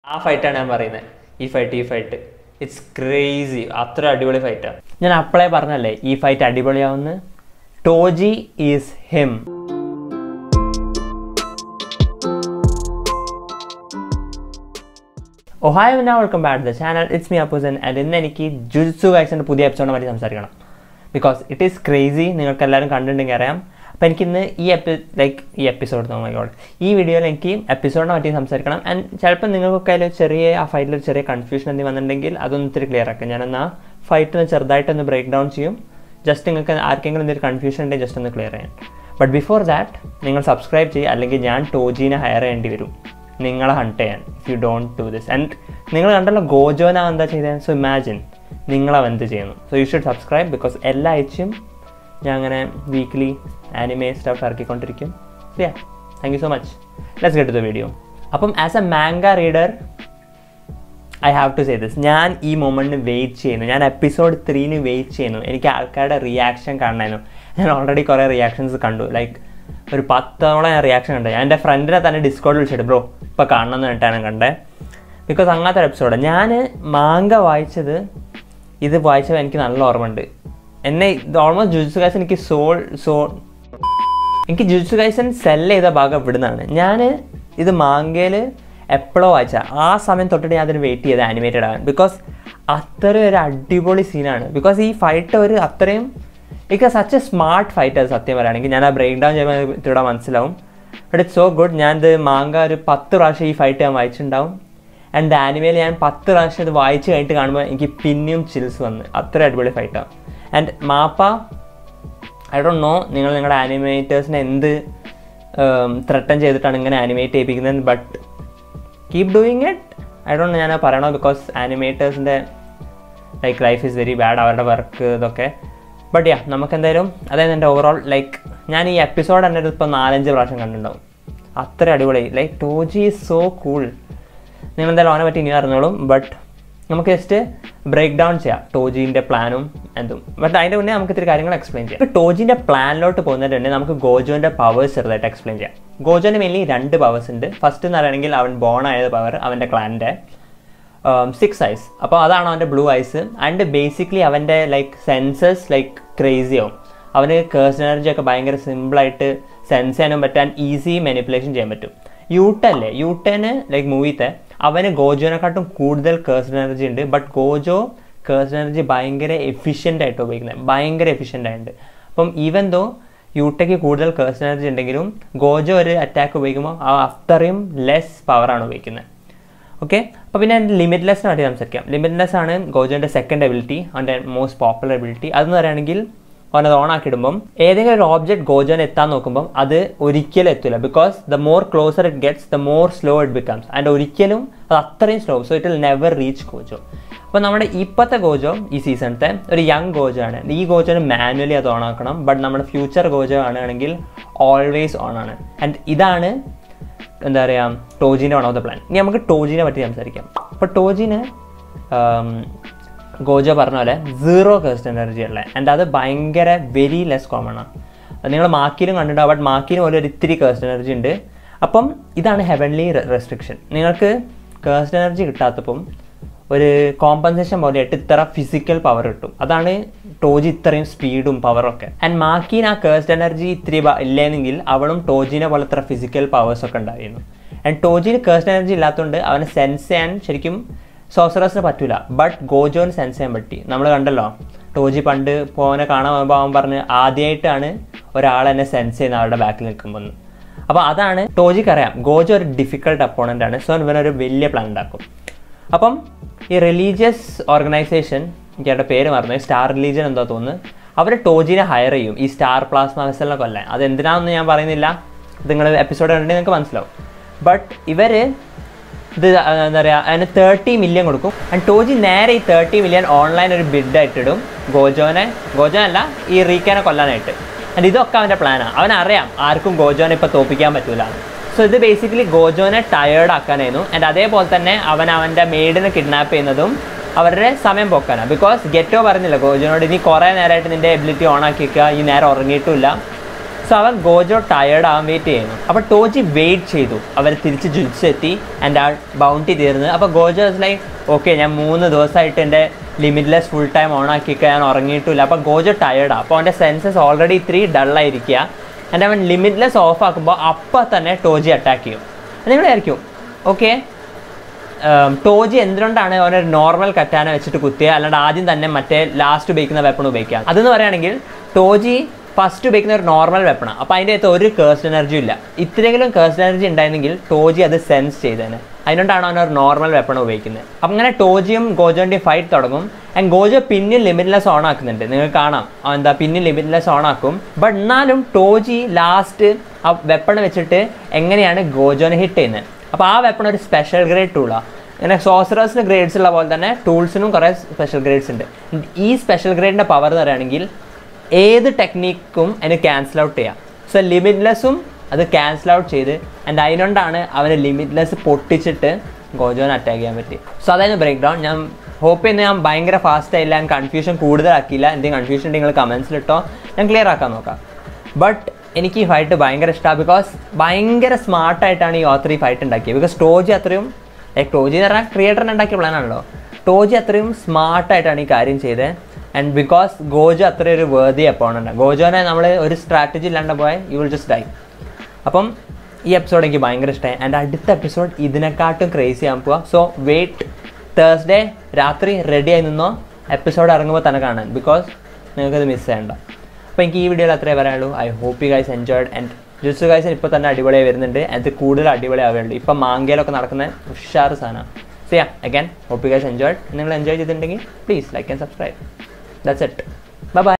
ആ ഫൈറ്റാണ് ഞാൻ പറയുന്നത് ഈ ഫൈറ്റ് ഈ ഫൈറ്റ് ഇറ്റ്സ് ക്രേസി അത്ര അടിപൊളി ഫൈറ്റാണ് ഞാൻ അപ്പോഴേ പറഞ്ഞല്ലേ ഈ ഫൈറ്റ് അടിപൊളിയാവുന്ന ടോജി ഈസ് ഹിം ഒഹായോ നാ welcome back the channel it's me അപ്പോസൻ ആൻഡ് ഇന്ന് എനിക്ക് ജുജുത്സു ഗൈസിൻ്റെ പുതിയ എപ്പിസോഡിനെ പറ്റി സംസാരിക്കണം ബിക്കോസ് ഇറ്റ് ഈസ് ക്രേസി നിങ്ങൾക്ക് എല്ലാവരും കണ്ടിട്ടുണ്ടെങ്കിൽ അറിയാം അപ്പോൾ എനിക്കിന്ന് ഈ എപ്പി ലൈക്ക് ഈ എപ്പിസോഡ് നോക്കിക്കോളെ ഈ വീഡിയോയിൽ എനിക്ക് എപ്പിസോഡിനെ പറ്റി സംസാരിക്കണം ആൻഡ് ചിലപ്പോൾ നിങ്ങൾക്കൊക്കെ അതിൽ ചെറിയ ആ ഫൈറ്റിൽ ചെറിയ കൺഫ്യൂഷൻ എന്തെങ്കിലും വന്നിട്ടുണ്ടെങ്കിൽ അതൊന്ന് ഇത്തിരി ക്ലിയർ ആക്കാം ഞാനെന്നാ ഫൈറ്റ് ചെറുതായിട്ടൊന്ന് ബ്രേക്ക് ഡൗൺ ചെയ്യും ജസ്റ്റ് നിങ്ങൾക്ക് ആർക്കെങ്കിലും എന്തെങ്കിലും കൺഫ്യൂഷൻ ഉണ്ടെങ്കിൽ ജസ്റ്റ് ഒന്ന് ക്ലിയർ ചെയ്യാൻ ബട്ട് ബിഫോർ ദാറ്റ് നിങ്ങൾ സബ്സ്ക്രൈബ് ചെയ്യുക അല്ലെങ്കിൽ ഞാൻ ടോജീനെ ഹയർ ചെയ്യേണ്ടി വരും നിങ്ങളെ ഹണ്ട് ചെയ്യാൻ if you don't do this and നിങ്ങൾ കണ്ടല്ലോ ഗോജോന എന്താ ചെയ്തത് സോ ഇമാജിൻ നിങ്ങളവ എന്ത് ചെയ്യുന്നു so you should subscribe because എല്ലാ ആഴ്ചയും ഞാൻ അങ്ങനെ വീക്ക്ലി ആനിമേ സ്റ്റഫ് ഇറക്കിക്കൊണ്ടിരിക്കും ya thank you so much let's get the video അപ്പം as a manga reader I have to say this ഞാൻ ഈ മൊമെൻറ്റിന് വെയിറ്റ് ചെയ്യുന്നു ഞാൻ എപ്പിസോഡ് ത്രീന് വെയിറ്റ് ചെയ്യുന്നു എനിക്ക് ആൾക്കാരുടെ റിയാക്ഷൻ കാണണമായിരുന്നു ഞാൻ ഓൾറെഡി കുറേ റിയാക്ഷൻസ് കണ്ടു ലൈക്ക് ഒരു പത്തോളം ഞാൻ റിയാക്ഷൻ കണ്ടു ഞാൻ എൻ്റെ ഫ്രണ്ടിനെ തന്നെ ഡിസ്കോഡ് വിളിച്ചിട്ട് ബ്രോ ഇപ്പോൾ കാണണം എന്ന് പറഞ്ഞിട്ടാണ് കണ്ടത് ബിക്കോസ് അങ്ങനത്തെ ഒരു എപ്പിസോഡ് ഞാൻ മാങ്ക വായിച്ചത് ഇത് വായിച്ചപ്പോൾ എനിക്ക് നല്ല ഓർമ്മയുണ്ട് എന്നെ ഇത് ഓൾമോസ്റ്റ് ജുജുസ് ഗൈസ് എനിക്ക് സോൾ സോൾ എനിക്ക് ജുജുസ് ഗൈസൻ സെല് ചെയ്ത ഭാഗം ഇവിടുന്നാണ് ഞാൻ ഇത് മാങ്കയിൽ എപ്പോഴോ വായിച്ച ആ സമയം തൊട്ടിട്ട് ഞാൻ അതിന് വെയിറ്റ് ചെയ്ത് ആനിമേറ്റഡ് ആകാൻ ബിക്കോസ് അത്രയും ഒരു അടിപൊളി സീനാണ് ബിക്കോസ് ഈ ഫൈറ്റ് ഒരു അത്രയും ഇക്ക് സച്ച് എ സ്മാർട്ട് ഫൈറ്റ് അത് സത്യം പറയുകയാണെങ്കിൽ ഞാൻ ആ ബ്രേക്ക് ഡൗൺ ചെയ്യുമ്പോൾ ഇവിടെ മനസ്സിലാവും ബട്ട് ഇറ്റ്സ് സോ ഗുഡ് ഞാൻ ഇത് മാങ്ക ഒരു പത്ത് പ്രാവശ്യം ഈ ഫൈറ്റ് ഞാൻ വായിച്ചിട്ടുണ്ടാവും ആൻഡ് ആനിമയിൽ ഞാൻ പത്ത് പ്രാവശ്യം ഇത് വായിച്ച് കഴിഞ്ഞിട്ട് കാണുമ്പോൾ എനിക്ക് പിന്നെയും ചിൽസ് വന്ന് അത്ര അടിപൊളി ഫൈറ്റാണ് and MAPPA I don't know നിങ്ങൾ നിങ്ങളുടെ ആനിമേറ്റേഴ്സിനെ എന്ത് ത്രട്ടൻ ചെയ്തിട്ടാണ് ഇങ്ങനെ ആനിമേറ്റ് ചെയ്യിപ്പിക്കുന്നത് but keep doing it I don't ഞാൻ പറയണോ ബിക്കോസ് ആനിമേറ്റേഴ്സിൻ്റെ like life is very bad അവരുടെ വർക്ക് ഇതൊക്കെ ബട്ട് യാ നമുക്ക് എന്തായാലും അതായത് എൻ്റെ ഓവറോൾ ലൈക്ക് ഞാൻ ഈ എപ്പിസോഡ് തന്നെ ഇപ്പോൾ നാലഞ്ച് പ്രാവശ്യം കണ്ടിട്ടുണ്ടാവും അത്ര അടിപൊളി like Toji is so cool നിങ്ങൾ എന്തായാലും അവനെ പറ്റി ഇനി അറിഞ്ഞോളും ബട്ട് നമുക്ക് ജസ്റ്റ് ബ്രേക്ക് ഡൗൺ ചെയ്യാം ടോജീൻ്റെ പ്ലാനും എന്തും ബട്ട് അതിൻ്റെ മുന്നേ നമുക്ക് ഇത്തിരി കാര്യങ്ങൾ എക്സ്പ്ലെയിൻ ചെയ്യാം ഇപ്പോൾ ടോജീൻ്റെ പ്ലാനിലോട്ട് പോകുന്നതിന് മുന്നേ നമുക്ക് ഗോജോൻ്റെ പവേഴ്സ് ചെറുതായിട്ട് എക്സ്പ്ലെയിൻ ചെയ്യാം ഗോജോന് മെയിൻലി രണ്ട് പവേഴ്സ് ഉണ്ട് ഫസ്റ്റ് എന്ന് പറയുകയാണെങ്കിൽ അവൻ ബോൺ ആയത് പവർ അവൻ്റെ ക്ലാൻ്റെ സിക്സ് ഐസ് അപ്പോൾ അതാണ് അവൻ്റെ ബ്ലൂ ഐസ് ആൻഡ് ബേസിക്കലി അവൻ്റെ ലൈക്ക് സെൻസസ് ലൈക്ക് ക്രേസി ആവും അവന് കേഴ്സ് എനർജി ഒക്കെ ഭയങ്കര സിമ്പിളായിട്ട് സെൻസ് ചെയ്യാനും പറ്റാൻ ഈസി മാനിപ്പുലേഷൻ ചെയ്യാൻ പറ്റും യൂട്ടല്ലേ യൂട്ടന് ലൈക്ക് മൂവിത്തെ അവന് ഗോജോനെക്കാട്ടും കൂടുതൽ കേഴ്സ് എനർജി ഉണ്ട് ബട്ട് ഗോജോ കേഴ്സ് എനർജി ഭയങ്കര എഫിഷ്യൻ്റ് ആയിട്ട് ഉപയോഗിക്കുന്നത് ഭയങ്കര എഫിഷ്യൻ്റ് ആയിട്ടുണ്ട് അപ്പം ഈവൻ ദോ യൂട്ടയ്ക്ക് കൂടുതൽ കേഴ്സ് എനർജി ഉണ്ടെങ്കിലും ഗോജോ ഒരു അറ്റാക്ക് ഉപയോഗിക്കുമ്പോൾ ആ അത്രയും ലെസ് പവറാണ് ഉപയോഗിക്കുന്നത് ഓക്കെ അപ്പോൾ പിന്നെ ലിമിറ്റ്ലെസ്സിനെ പറ്റി സംസാരിക്കാം ലിമിറ്റ്ലെസ് ആണ് ഗോജോൻ്റെ സെക്കൻഡ് എബിലിറ്റി അവൻ്റെ മോസ്റ്റ് പോപ്പുലർ എബിലിറ്റി അതെന്ന് പറയുകയാണെങ്കിൽ അവനത് ഓൺ ആക്കിയിടുമ്പം ഏതെങ്കിലും ഒരു ഓബ്ജക്റ്റ് ഗോജോന് എത്താൻ നോക്കുമ്പം അത് ഒരിക്കലും എത്തില്ല because the more closer it gets the more slow it becomes and ഒരിക്കലും അത് അത്രയും slow so it will never reach Gojo അപ്പോൾ നമ്മുടെ ഇപ്പോഴത്തെ ഗോജോ ഈ സീസണത്തെ ഒരു യങ് ഗോജോ ആണ് ഈ ഗോജോന് മാനുവലി അത് ഓൺ ആക്കണം ബട്ട് നമ്മുടെ ഫ്യൂച്ചർ ഗോജോ ആണെങ്കിൽ ഓൾവേസ് ഓൺ ആണ് ആൻഡ് ഇതാണ് എന്താ പറയുക ടോജീൻ്റെ വൺ ഓഫ് ദ പ്ലാൻ ഇനി നമുക്ക് ടോജീനെ പറ്റി സംസാരിക്കാം അപ്പോൾ ടോജീന് ഗോജോ പറഞ്ഞ പോലെ സീറോ കേസ്റ്റ് എനർജി ഉള്ള ആൻഡ് അത് ഭയങ്കര വെരി ലെസ് കോമൺ ആണ് നിങ്ങൾ മാക്കിലും കണ്ടിട്ടുണ്ടാവും ബട്ട് മാക്കിന് പോലെ ഒരു ഇത്തിരി കേസ്റ്റ് എനർജി ഉണ്ട് അപ്പം ഇതാണ് ഹെവൻലി റെസ്ട്രിക്ഷൻ നിങ്ങൾക്ക് കേസ്റ്റ് എനർജി കിട്ടാത്തപ്പം ഒരു കോമ്പൻസേഷൻ പോലെയായിട്ട് ഇത്ര ഫിസിക്കൽ പവർ കിട്ടും അതാണ് ടോജി ഇത്രയും സ്പീഡും പവറും ഒക്കെ ആൻഡ് മാക്കീൻ ആ കേസ്റ്റ് എനർജി ഇത്തിരി ഇല്ലെന്നെങ്കിൽ അവളും ടോജിനെ പോലെ ഇത്ര ഫിസിക്കൽ പവേഴ്സ് ഒക്കെ ഉണ്ടായിരുന്നു ആൻഡ് ടോജിന് കേസ്റ്റ് എനർജി ഇല്ലാത്തതുകൊണ്ട് അവനെ സെൻസ് ചെയ്യാൻ ശരിക്കും സോസറസിന് പറ്റൂല ബട്ട് ഗോജോന് സെൻസ് ചെയ്യാൻ പറ്റി നമ്മൾ കണ്ടല്ലോ ടോജി പണ്ട് പോനെ കാണാൻ പോകുമ്പോൾ അവൻ പറഞ്ഞ് ആദ്യമായിട്ടാണ് ഒരാൾ എന്നെ സെൻസ് ചെയ്യുന്ന ആളുടെ ബാക്കിൽ നിൽക്കുമ്പോൾ അപ്പോൾ അതാണ് ടോജിക്ക് അറിയാം ഗോജോ ഒരു ഡിഫിക്കൽട്ട് അപ്പോണൻ്റ് ആണ് സോ ഇവനൊരു വലിയ പ്ലാൻ ഉണ്ടാക്കും അപ്പം ഈ റിലീജിയസ് ഓർഗനൈസേഷൻ എനിക്ക് അവരുടെ പേര് മറന്നു സ്റ്റാർ റിലീജിയൻ എന്താ തോന്നുന്നു അവർ ടോജിനെ ഹയർ ചെയ്യും ഈ സ്റ്റാർ പ്ലാസ്മ വെസലിനെ കൊല്ലാൻ അത് എന്തിനാണെന്ന് ഞാൻ പറയുന്നില്ല നിങ്ങൾ എപ്പിസോഡ് കണ്ടിട്ട് നിങ്ങൾക്ക് മനസ്സിലാവും ബട്ട് ഇവർ ഇത് എന്താ പറയുക അതിന് തേർട്ടി മില്യൺ കൊടുക്കും ആൻഡ് ടോജി നേരെ ഈ തേർട്ടി മില്യൺ ഓൺലൈൻ ഒരു ബിഡായിട്ടിടും ഗോജോനെ ഗോജോനല്ല ഈ റീക്കാനെ കൊല്ലാനായിട്ട് ആൻഡ് ഇതൊക്കെ അവൻ്റെ പ്ലാനാണ് അവനറിയാം ആർക്കും ഗോജോനെ ഇപ്പോൾ തോപ്പിക്കാൻ പറ്റൂല സോ ഇത് ബേസിക്കലി ഗോജോനെ ടയേർഡ് ആക്കാനായിരുന്നു ആൻഡ് അതേപോലെ തന്നെ അവൻ അവൻ്റെ മെയ്ഡിനെ കിഡ്നാപ്പ് ചെയ്യുന്നതും അവരുടെ സമയം പോക്കാനാണ് ബിക്കോസ് ഗെറ്റോ പറഞ്ഞില്ല ഗോജോനോട് ഇനി കുറേ നേരമായിട്ട് നിൻ്റെ എബിലിറ്റി ഓൺ ആക്കി വെക്കുക ഈ നേരം ഉറങ്ങിയിട്ടുമില്ല സോ അവർ ഗോജോ ടയേർഡ് ആവാൻ വെയിറ്റ് ചെയ്യുന്നു അപ്പോൾ ടോജി വെയിറ്റ് ചെയ്തു അവർ തിരിച്ച് ജുത്സെത്തി ആൻഡ് ആ ബൗണ്ടി തീർന്നു അപ്പോൾ ഗോജോ ലൈക്ക് ഓക്കെ ഞാൻ മൂന്ന് ദിവസമായിട്ട് എൻ്റെ ലിമിറ്റ്ലെസ് ഫുൾ ടൈം ഓൺ ആക്കിയൊക്കെ ഞാൻ ഉറങ്ങിയിട്ടില്ല അപ്പോൾ ഗോജോ ടയേർഡാണ് അപ്പോൾ അവൻ്റെ സെൻസസ് ഓൾറെഡി ഇത്തിരി ഡള്ളായിരിക്കുക ആൻഡ് അവൻ ലിമിറ്റ്ലെസ് ഓഫ് ആക്കുമ്പോൾ അപ്പം തന്നെ ടോജി അറ്റാക്ക് ചെയ്യും നിങ്ങൾ വിചാരിക്കും ഓക്കെ ടോജി എന്തുകൊണ്ടാണ് അവനൊരു നോർമൽ കറ്റാന വെച്ചിട്ട് കുത്തിയത് അല്ലാണ്ട് ആദ്യം തന്നെ മറ്റേ ലാസ്റ്റ് ഉപയോഗിക്കുന്ന വെപ്പൺ ഉപയോഗിക്കുക അതെന്ന് പറയുകയാണെങ്കിൽ ടോജി ഫസ്റ്റ് ഉപയോഗിക്കുന്ന ഒരു നോർമൽ വെപ്പണാണ് അപ്പോൾ അതിൻ്റെ അകത്ത് ഒരു കേഴ്സ് എനർജി ഇല്ല ഇത്രയെങ്കിലും കേഴ്സ് എനർജി ഉണ്ടായിരുന്നെങ്കിൽ ടോജി അത് സെൻസ് ചെയ്തേനെ അതിനോണ്ടാണ് അവൻ ഒരു നോർമൽ വെപ്പൺ ഉപയോഗിക്കുന്നത് അപ്പം അങ്ങനെ ടോജിയും ഗോജോൻ്റെയും ഫൈറ്റ് തുടങ്ങും ആൻഡ് ഗോജോ പിന്നിൽ ലിമിറ്റ്ലെസ് ഓൺ ആക്കുന്നുണ്ട് നിങ്ങൾക്ക് കാണാം അവൻ എന്താ പിന്നിൽ ലിമിറ്റ്ലെസ് ഓൺ ആക്കും ബട്ട് എന്നാലും ടോജി ലാസ്റ്റ് ആ വെപ്പൺ വെച്ചിട്ട് എങ്ങനെയാണ് ഗോജോനെ ഹിറ്റ് ചെയ്യുന്നത് അപ്പോൾ ആ വെപ്പൺ ഒരു സ്പെഷ്യൽ ഗ്രേഡ് ടൂളാണ് ഇങ്ങനെ സോസറേഴ്സിന് ഗ്രേഡ്സ് ഉള്ള പോലെ തന്നെ ടൂൾസിനും കുറേ സ്പെഷ്യൽ ഗ്രേഡ്സ് ഉണ്ട് ഈ സ്പെഷ്യൽ ഗ്രേഡിൻ്റെ പവർ എന്ന് പറയുകയാണെങ്കിൽ ഏത് ടെക്നീക്കും അതിന് ക്യാൻസൽ ഔട്ട് ചെയ്യാം സോ ലിമിറ്റ്ലെസ്സും അത് ക്യാൻസൽ ഔട്ട് ചെയ്ത് ആൻഡ് അതിനോണ്ടാണ് അവന് ലിമിറ്റ്ലെസ് പൊട്ടിച്ചിട്ട് ഗോജോനെ അറ്റാക്ക് ചെയ്യാൻ പറ്റി സോ അതായത് ബ്രേക്ക് ഡൗൺ ഞാൻ ഹോപ്പ് ചെയ്യുന്ന ഞാൻ ഭയങ്കര ഫാസ്റ്റ് ആയില്ല ഞാൻ കൺഫ്യൂഷൻ കൂടുതലാക്കിയില്ല എന്തെങ്കിലും കൺഫ്യൂഷൻ ഉണ്ടെങ്കിൽ നിങ്ങൾ കമൻസിലിട്ടോ ഞാൻ ക്ലിയർ ആക്കാൻ നോക്കാം ബട്ട് എനിക്ക് ഈ ഫൈറ്റ് ഭയങ്കര ഇഷ്ടമാണ് ബിക്കോസ് ഭയങ്കര സ്മാർട്ടായിട്ടാണ് ഈ ഓത്തർ ഈ ഫൈറ്റ് ഉണ്ടാക്കിയത് ബിക്കോസ് ടോജി അത്രയും ലൈക്ക് ടോജി എന്ന് പറഞ്ഞാൽ ക്രിയേറ്ററിന് ഉണ്ടാക്കിയ പ്ലാനാണല്ലോ ടോജി അത്രയും സ്മാർട്ടായിട്ടാണ് ഈ കാര്യം ചെയ്തത് ആൻഡ് ബിക്കോസ് ഗോജോ അത്രയും ഒരു വേർതി അപ്പോണൻ്റ് ഗോജോനെ നമ്മൾ ഒരു സ്ട്രാറ്റജി ഇല്ലാണ്ട് പോയാൽ യു വിൽ ജസ്റ്റ് ഡൈ അപ്പം ഈ എപ്പിസോഡ് എനിക്ക് ഭയങ്കര ഇഷ്ടമായി ആൻഡ് അടുത്ത എപ്പിസോഡ് ഇതിനെക്കാട്ടും ക്രേസി ആകാൻ പോവാം സോ വെയിറ്റ് തേഴ്സ്ഡേ രാത്രി റെഡി ആയി നിന്നോ എപ്പിസോഡ് ഇറങ്ങുമ്പോൾ തന്നെ കാണാൻ ബിക്കോസ് നിങ്ങൾക്കത് മിസ് ചെയ്യണ്ട അപ്പോൾ എനിക്ക് ഈ വീഡിയോയിൽ അത്രേ പറയാനുള്ളൂ I hope you guys enjoyed and ജുസ് ഗൈസ് ഇപ്പോൾ തന്നെ അടിപൊളിയായി വരുന്നുണ്ട് അത് കൂടുതൽ അടിപൊളിയാവുകയുള്ളൂ ഇപ്പോൾ മാങ്കയിലൊക്കെ നടക്കുന്ന ഉഷാറ് സാധനമാണ് so ya again hope you guys enjoyed നിങ്ങൾ എൻജോയ് ചെയ്തിട്ടുണ്ടെങ്കിൽ please like and subscribe that's it bye by